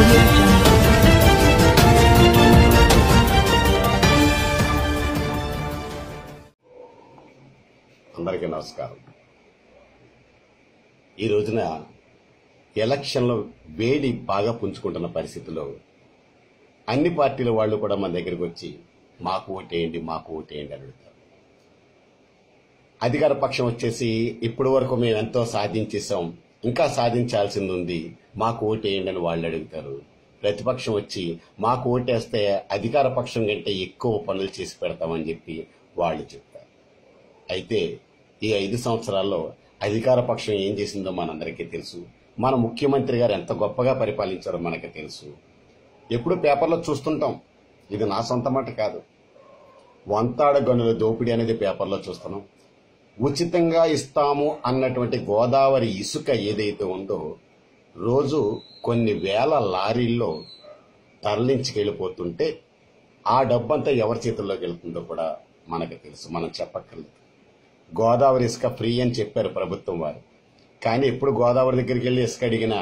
audio jungle. అందరికీ నమస్కారం ఈ రోజున ఎలక్షన్లో వేడి బాగా పుంజుకుంటున్న పరిస్థితిలో అన్ని పార్టీల వాళ్ళు కూడా మన దగ్గరికి వచ్చి మాకు ఓటేయండి మాకు ఓటేయండి అని అడుగుతారు అధికార పక్షం వచ్చేసి ఇప్పటి వరకు మేము ఎంతో సాధించేసాం ఇంకా సాధించాల్సింది ఉంది మాకు ఓటేయండి అని వాళ్ళు అడుగుతారు ప్రతిపక్షం వచ్చి మాకు ఓటేస్తే అధికార పక్షం కంటే ఎక్కువ పనులు చేసి పెడతామని చెప్పి వాళ్ళు చెప్తారు అయితే ఈ ఐదు సంవత్సరాల్లో అధికార పక్షం ఏం చేసిందో మనందరికీ తెలుసు మన ముఖ్యమంత్రి గారు ఎంత గొప్పగా పరిపాలించారో మనకి తెలుసు ఎప్పుడు పేపర్లో చూస్తుంటాం ఇది నా సొంత మాట కాదు వంతాడ గనుల దోపిడీ అనేది పేపర్లో చూస్తున్నాం ఉచితంగా ఇస్తాము అన్నటువంటి గోదావరి ఇసుక ఏదైతే ఉందో రోజు కొన్ని వేల లారీల్లో తరలించుకెళ్ళిపోతుంటే ఆ డబ్బంతా ఎవరి చేతుల్లోకి వెళ్తుందో కూడా మనకు తెలుసు మనం చెప్పక్కర్లేదు గోదావరి ఇసుక ఫ్రీ అని చెప్పారు ప్రభుత్వం వారు కానీ ఎప్పుడు గోదావరి దగ్గరికి వెళ్ళి ఇసుక అడిగినా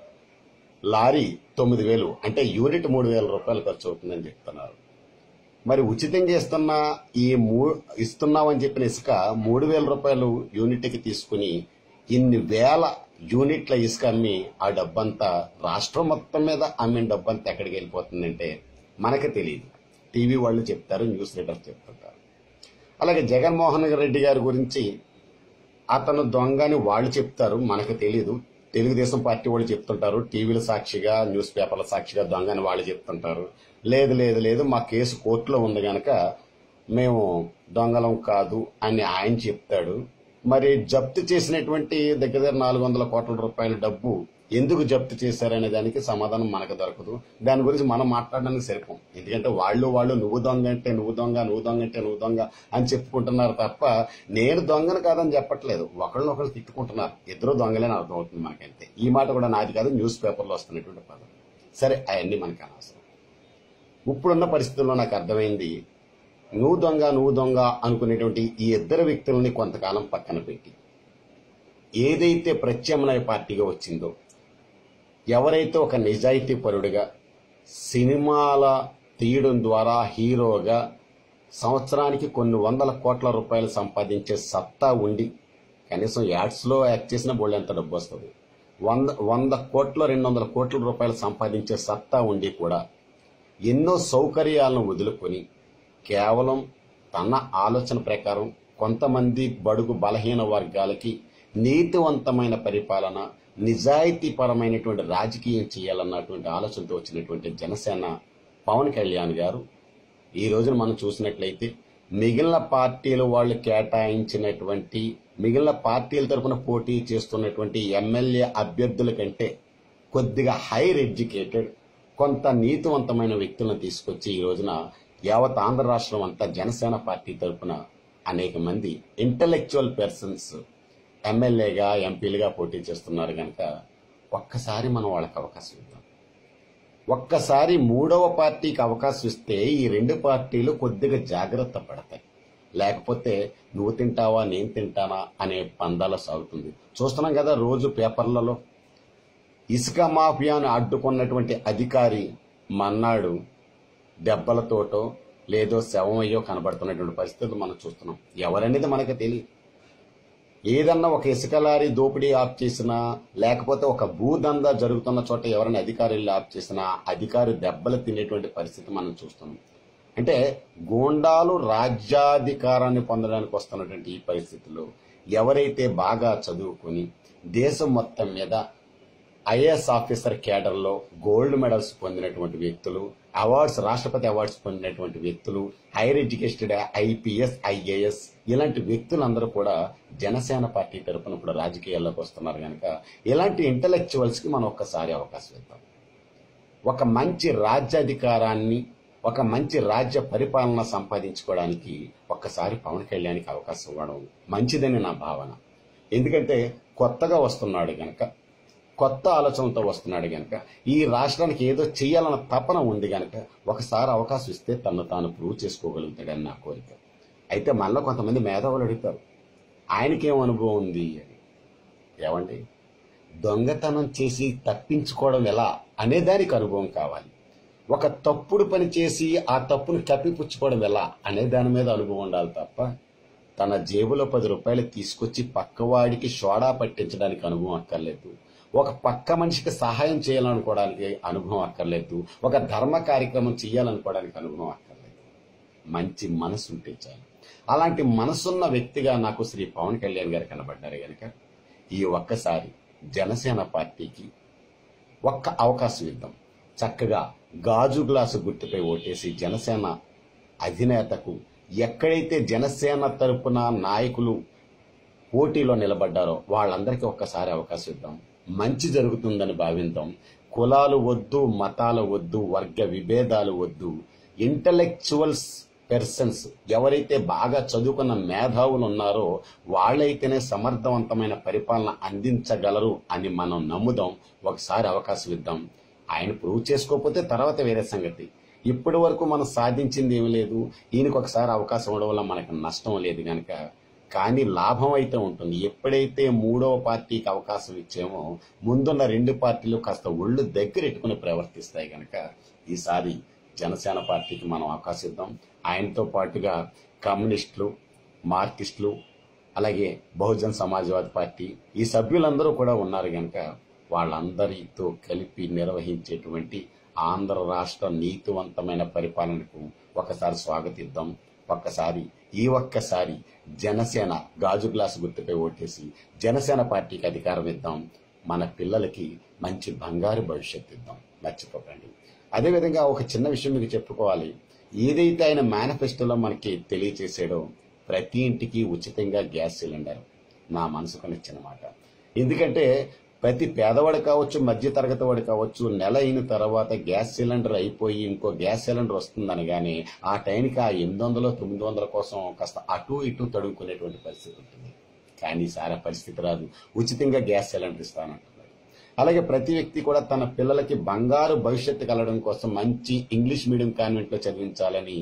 లారీ తొమ్మిది వేలు అంటే యూనిట్ మూడు వేల రూపాయలు ఖర్చు అవుతుందని చెప్తున్నారు మరి ఉచితంగా ఇస్తున్న ఈ మూ ఇస్తున్నామని చెప్పిన ఇసుక మూడు వేల రూపాయలు యూనిట్కి తీసుకుని ఇన్ని వేల యూనిట్ల ఇసుక అమ్మి ఆ డబ్బంతా రాష్ట్రం మొత్తం మీద అమ్మిన డబ్బంతా ఎక్కడికి వెళ్ళిపోతుందంటే మనకు తెలియదు టీవీ వాళ్ళు చెప్తారు న్యూస్ రీడర్స్ చెప్తుంటారు అలాగే జగన్మోహన్ రెడ్డి గారి గురించి అతను దొంగ అని వాళ్ళు చెప్తారు మనకు తెలియదు తెలుగుదేశం పార్టీ వాళ్ళు చెప్తుంటారు టీవీల సాక్షిగా న్యూస్ పేపర్ల సాక్షిగా దొంగ అని వాళ్ళు చెప్తుంటారు లేదు లేదు లేదు మా కేసు కోర్టులో ఉంది గనక మేము దొంగలం కాదు అని ఆయన చెప్తాడు మరి జప్తు చేసినటువంటి దగ్గర దగ్గర నాలుగు వందల కోట్ల రూపాయల డబ్బు ఎందుకు జప్తు చేశారనే దానికి సమాధానం మనకు దొరకదు దాని గురించి మనం మాట్లాడడానికి సరిపోం ఎందుకంటే వాళ్ళు వాళ్ళు నువ్వు దొంగ అంటే నువ్వు దొంగ నువ్వు దొంగ అంటే నువ్వు దొంగ అని చెప్పుకుంటున్నారు తప్ప నేను దొంగను కాదని చెప్పట్లేదు ఒకళ్ళని ఒకళ్ళు తిట్టుకుంటున్నారు ఇద్దరు దొంగలేని అర్థం అవుతుంది మనకంతే ఈ మాట కూడా నాది కాదు న్యూస్ పేపర్లో వస్తున్నటువంటి పదం సరే అవన్నీ మనకు అనవసరం ఇప్పుడున్న పరిస్థితుల్లో నాకు అర్థమైంది నువ్వు దొంగ నువ్వు దొంగ అనుకునేటువంటి ఈ ఇద్దరు వ్యక్తులని కొంతకాలం పక్కన పెట్టి ఏదైతే ప్రత్యామ్నాయ పార్టీగా వచ్చిందో ఎవరైతే ఒక నిజాయితీ పరుడుగా సినిమాల తీయడం ద్వారా హీరోగా సంవత్సరానికి కొన్ని వందల కోట్ల రూపాయలు సంపాదించే సత్తా ఉండి కనీసం యాడ్స్లో యాక్ట్ చేసిన బోళ్ళు ఎంత డబ్బు వస్తుంది వంద వంద కోట్ల రెండు వందల కోట్ల రూపాయలు సంపాదించే సత్తా ఉండి కూడా ఎన్నో సౌకర్యాలను వదులుకొని కేవలం తన ఆలోచన ప్రకారం కొంతమంది బడుగు బలహీన వర్గాలకి నీతివంతమైన పరిపాలన నిజాయితీపరమైనటువంటి రాజకీయం చేయాలన్నటువంటి ఆలోచనతో వచ్చినటువంటి జనసేన పవన్ కళ్యాణ్ గారు ఈ రోజున మనం చూసినట్లయితే మిగిలిన పార్టీలు వాళ్ళు కేటాయించినటువంటి మిగిలిన పార్టీల తరపున పోటీ చేస్తున్నటువంటి ఎమ్మెల్యే అభ్యర్థుల కంటే కొద్దిగా హైర్ ఎడ్యుకేటెడ్ కొంత నీతివంతమైన వ్యక్తులను తీసుకొచ్చి ఈ రోజున యావత్ ఆంధ్ర రాష్ట్రం అంతా జనసేన పార్టీ తరపున అనేక మంది ఇంటలెక్చువల్ పర్సన్స్ ఎమ్మెల్యేగా ఎంపీలుగా పోటీ చేస్తున్నారు కనుక ఒక్కసారి మనం వాళ్ళకి అవకాశం ఇద్దాం ఒక్కసారి మూడవ పార్టీకి అవకాశం ఇస్తే ఈ రెండు పార్టీలు కొద్దిగా జాగ్రత్త పడతాయి లేకపోతే నువ్వు తింటావా నేను తింటానా అనే పందాల సాగుతుంది చూస్తున్నాం కదా రోజు పేపర్లలో ఇసుక మాఫియాను అడ్డుకున్నటువంటి అధికారి మన్నాడు దెబ్బలతోటో లేదో శవమయ్యో కనబడుతున్నటువంటి పరిస్థితులు మనం చూస్తున్నాం ఎవరనేది మనకు తెలియదు ఏదన్నా ఒక ఇసుక లారీ దోపిడీ ఆఫ్ చేసినా లేకపోతే ఒక భూదందా జరుగుతున్న చోట ఎవరైనా అధికారులు ఆఫ్ చేసినా అధికారి దెబ్బలు తినేటువంటి పరిస్థితి మనం చూస్తున్నాం అంటే గూండాలు రాజ్యాధికారాన్ని పొందడానికి వస్తున్నటువంటి ఈ పరిస్థితుల్లో ఎవరైతే బాగా చదువుకుని దేశం మొత్తం మీద ఐఏఎస్ ఆఫీసర్ కేడర్లో గోల్డ్ మెడల్స్ పొందినటువంటి వ్యక్తులు అవార్డ్స్ రాష్ట్రపతి అవార్డ్స్ పొందినటువంటి వ్యక్తులు హైయర్ ఎడ్యుకేటెడ్ ఐపీఎస్ ఐఏఎస్ ఇలాంటి వ్యక్తులందరూ కూడా జనసేన పార్టీ తరపున ఇప్పుడు రాజకీయాల్లోకి వస్తున్నారు కనుక ఇలాంటి ఇంటలెక్చువల్స్ కి మనం ఒక్కసారి అవకాశం ఇద్దాం ఒక మంచి రాజ్యాధికారాన్ని ఒక మంచి రాజ్య పరిపాలన సంపాదించుకోవడానికి ఒక్కసారి పవన్ కళ్యాణ్కి అవకాశం ఇవ్వడం మంచిదని నా భావన ఎందుకంటే కొత్తగా వస్తున్నాడు గనక కొత్త ఆలోచనతో వస్తున్నాడు గనక ఈ రాష్ట్రానికి ఏదో చేయాలన్న తపన ఉంది గనక ఒకసారి అవకాశం ఇస్తే తను తాను ప్రూవ్ చేసుకోగలుగుతాడని నా కోరిక అయితే మనలో కొంతమంది మేధావులు అడుగుతారు ఆయనకేం అనుభవం ఉంది అని ఏమండి దొంగతనం చేసి తప్పించుకోవడం ఎలా అనే దానికి అనుభవం కావాలి ఒక తప్పుడు పని చేసి ఆ తప్పును కప్పిపుచ్చుకోవడం ఎలా అనే దాని మీద అనుభవం ఉండాలి తప్ప తన జేబులో పది రూపాయలు తీసుకొచ్చి పక్కవాడికి సోడా పట్టించడానికి అనుభవం అక్కర్లేదు ఒక పక్క మనిషికి సహాయం చేయాలనుకోవడానికి అనుభవం అక్కర్లేదు ఒక ధర్మ కార్యక్రమం చేయాలనుకోవడానికి అనుభవం అక్కర్లేదు మంచి మనసు ఉంటే చాలు అలాంటి మనసున్న వ్యక్తిగా నాకు శ్రీ పవన్ కళ్యాణ్ గారు కనబడ్డారు కనుక ఈ ఒక్కసారి జనసేన పార్టీకి ఒక్క అవకాశం ఇద్దాం చక్కగా గాజు గ్లాసు గుర్తుపై ఓటేసి జనసేన అధినేతకు ఎక్కడైతే జనసేన తరపున నాయకులు పోటీలో నిలబడ్డారో వాళ్ళందరికీ ఒక్కసారి అవకాశం ఇద్దాం మంచి జరుగుతుందని భావిద్దాం కులాలు వద్దు మతాలు వద్దు వర్గ విభేదాలు వద్దు ఇంటలెక్చువల్స్ పెర్సన్స్ ఎవరైతే బాగా చదువుకున్న మేధావులు ఉన్నారో వాళ్ళైతేనే సమర్థవంతమైన పరిపాలన అందించగలరు అని మనం నమ్ముదాం ఒకసారి అవకాశం ఇద్దాం ఆయన ప్రూవ్ చేసుకోకపోతే తర్వాత వేరే సంగతి ఇప్పటి వరకు మనం సాధించింది ఏమీ లేదు ఈయనకు ఒకసారి అవకాశం ఇవ్వడం వల్ల మనకు నష్టం లేదు కనుక కానీ లాభం అయితే ఉంటుంది ఎప్పుడైతే మూడవ పార్టీకి అవకాశం ఇచ్చామో ముందున్న రెండు పార్టీలు కాస్త ఒళ్ళు దగ్గరెట్టుకుని ప్రవర్తిస్తాయి కనుక ఈసారి జనసేన పార్టీకి మనం అవకాశం ఇద్దాం ఆయనతో పాటుగా కమ్యూనిస్టులు మార్కిస్టులు అలాగే బహుజన్ సమాజ్వాదీ పార్టీ ఈ సభ్యులందరూ కూడా ఉన్నారు కనుక వాళ్ళందరితో కలిపి నిర్వహించేటువంటి ఆంధ్ర రాష్ట్ర నీతివంతమైన పరిపాలనకు ఒకసారి స్వాగతిద్దాం ఒక్కసారి ఈ ఒక్కసారి జనసేన గాజు గ్లాసు గుర్తుపై ఓటేసి జనసేన పార్టీకి అధికారం ఇద్దాం మన పిల్లలకి మంచి బంగారు భవిష్యత్తు ఇద్దాం మర్చిపోకండి అదేవిధంగా ఒక చిన్న విషయం మీకు చెప్పుకోవాలి ఏదైతే ఆయన మేనిఫెస్టోలో మనకి తెలియచేసాడో ప్రతి ఇంటికి ఉచితంగా గ్యాస్ సిలిండర్ నా మనసుకు నచ్చిన మాట ఎందుకంటే ప్రతి పేదవాడు కావచ్చు మధ్య తరగతి వాడు కావచ్చు నెల అయిన తర్వాత గ్యాస్ సిలిండర్ అయిపోయి ఇంకో గ్యాస్ సిలిండర్ వస్తుందని కానీ ఆ టైంకి ఆ ఎనిమిది వందలు తొమ్మిది వందల కోసం కాస్త అటు ఇటు తడుముకునేటువంటి పరిస్థితి ఉంటుంది కానీ ఈసారి ఆ పరిస్థితి రాదు ఉచితంగా గ్యాస్ సిలిండర్ ఇస్తానంటున్నారు అలాగే ప్రతి వ్యక్తి కూడా తన పిల్లలకి బంగారు భవిష్యత్తు కలగడం కోసం మంచి ఇంగ్లీష్ మీడియం కాన్వెంట్ లో చదివించాలని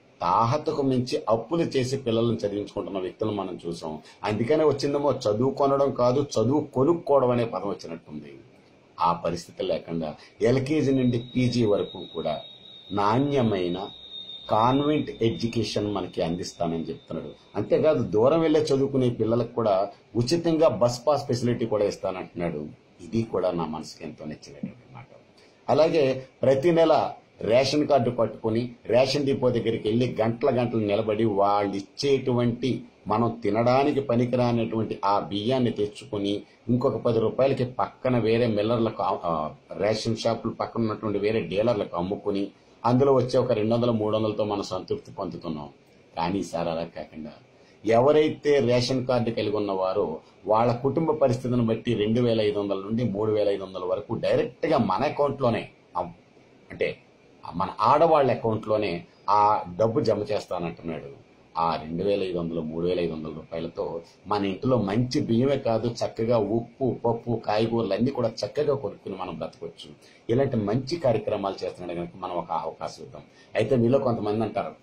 తాహతకు మించి అప్పులు చేసి పిల్లలను చదివించుకుంటున్న వ్యక్తులను మనం చూసాం అందుకనే వచ్చిందేమో చదువు కొనడం కాదు చదువు కొనుక్కోవడం అనే పదం వచ్చినట్టుంది ఆ పరిస్థితి లేకుండా ఎల్కేజీ నుండి పీజీ వరకు కూడా నాణ్యమైన కాన్వెంట్ ఎడ్యుకేషన్ మనకి అందిస్తానని చెప్తున్నాడు అంతేకాదు దూరం వెళ్ళే చదువుకునే పిల్లలకు కూడా ఉచితంగా బస్ పాస్ ఫెసిలిటీ కూడా ఇస్తానంటున్నాడు ఇది కూడా నా మనసుకి ఎంతో నచ్చినటువంటి మాట అలాగే ప్రతి నెల రేషన్ కార్డు పట్టుకొని రేషన్ డిపో దగ్గరికి వెళ్ళి గంటల గంటలు నిలబడి వాళ్ళు ఇచ్చేటువంటి మనం తినడానికి పనికిరానటువంటి ఆ బియ్యాన్ని తెచ్చుకొని ఇంకొక పది రూపాయలకి పక్కన వేరే మిల్లర్లకు ఆ, రేషన్ షాపులు పక్కన ఉన్నటువంటి వేరే డీలర్లకు అమ్ముకుని అందులో వచ్చే ఒక రెండు వందల మూడు వందలతో మనం సంతృప్తి పొందుతున్నాం కానీ ఈసారి అలా కాకుండా ఎవరైతే రేషన్ కార్డు కలిగి ఉన్నవారో వాళ్ళ కుటుంబ పరిస్థితిని బట్టి రెండు వేల ఐదు వందల నుండి మూడు వేల ఐదు వందల వరకు డైరెక్ట్ గా మన అకౌంట్లోనే అమ్- అంటే మన ఆడవాళ్ళ అకౌంట్లోనే ఆ డబ్బు జమ చేస్తానంటున్నాడు ఆ రెండు వేల ఐదు వందలు మూడు వేల ఐదు వందల రూపాయలతో మన ఇంట్లో మంచి బియ్యమే కాదు చక్కగా ఉప్పు పప్పు కాయగూరలు అన్ని కూడా చక్కగా కొనుక్కుని మనం బ్రతకొచ్చు ఇలాంటి మంచి కార్యక్రమాలు చేస్తున్నాడు కనుక మనం ఒక అవకాశం ఇద్దాం అయితే మీలో కొంతమంది అంటారు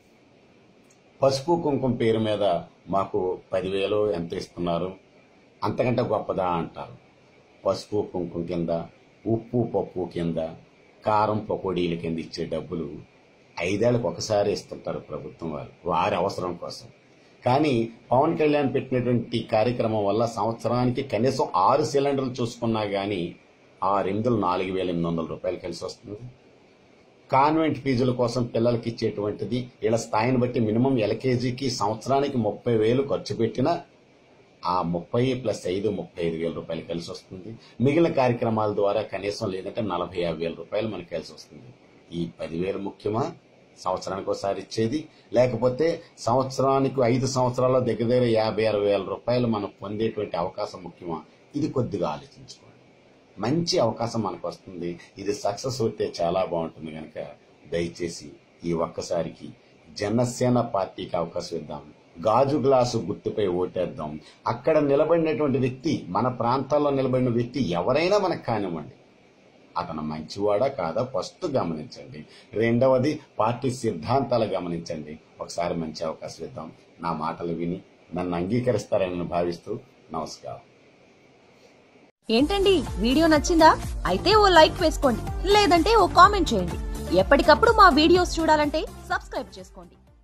పసుపు కుంకుమ పేరు మీద మాకు పదివేలు ఎంత ఇస్తున్నారు అంతకంటే గొప్పదా అంటారు పసుపు కుంకుమ కింద ఉప్పు పప్పు కింద కారం పకోడీల కింద ఇచ్చే డబ్బులు ఐదేళ్లకు ఒకసారి ఇస్తుంటారు ప్రభుత్వం వారు వారి అవసరం కోసం కానీ పవన్ కళ్యాణ్ పెట్టినటువంటి కార్యక్రమం వల్ల సంవత్సరానికి కనీసం ఆరు సిలిండర్లు చూసుకున్నా గానీ ఆరు ఎనిమిదిలు నాలుగు వేల ఎనిమిది వందల రూపాయలు కలిసి వస్తుంది కాన్వెంట్ ఫీజుల కోసం పిల్లలకి ఇచ్చేటువంటిది వీళ్ళ స్థాయిని బట్టి మినిమం ఎల్కేజీకి సంవత్సరానికి ముప్పై వేలు ఖర్చు పెట్టినా ఆ ముప్పై ప్లస్ ఐదు ముప్పై ఐదు వేల రూపాయలు కలిసి వస్తుంది మిగిలిన కార్యక్రమాల ద్వారా కనీసం లేదంటే నలభై యాభై వేల రూపాయలు మనకి కలిసి వస్తుంది ఈ పదివేలు ముఖ్యమా సంవత్సరానికి ఒకసారి ఇచ్చేది లేకపోతే సంవత్సరానికి ఐదు సంవత్సరాల్లో దగ్గర దగ్గర యాభై అరవై వేల రూపాయలు మనం పొందేటువంటి అవకాశం ముఖ్యమా ఇది కొద్దిగా ఆలోచించుకోండి మంచి అవకాశం మనకు వస్తుంది ఇది సక్సెస్ అవుతే చాలా బాగుంటుంది కనుక దయచేసి ఈ ఒక్కసారికి జనసేన పార్టీకి అవకాశం ఇద్దాం గాజు గ్లాసు గుర్తుపై ఓటేద్దాం అక్కడ నిలబడినటువంటి వ్యక్తి మన ప్రాంతాల్లో నిలబడిన వ్యక్తి ఎవరైనా మనకు కానివ్వండి అతను మంచివాడా కాదా ఫస్ట్ గమనించండి రెండవది పార్టీ సిద్ధాంతాలు గమనించండి ఒకసారి మంచి అవకాశం ఇద్దాం నా మాటలు విని నన్ను అంగీకరిస్తారని భావిస్తూ నమస్కారం ఏంటండి వీడియో నచ్చిందా అయితే ఓ లైక్ వేసుకోండి లేదంటే ఓ కామెంట్ చేయండి ఎప్పటికప్పుడు మా వీడియోస్ చూడాలంటే సబ్స్క్రైబ్ చేసుకోండి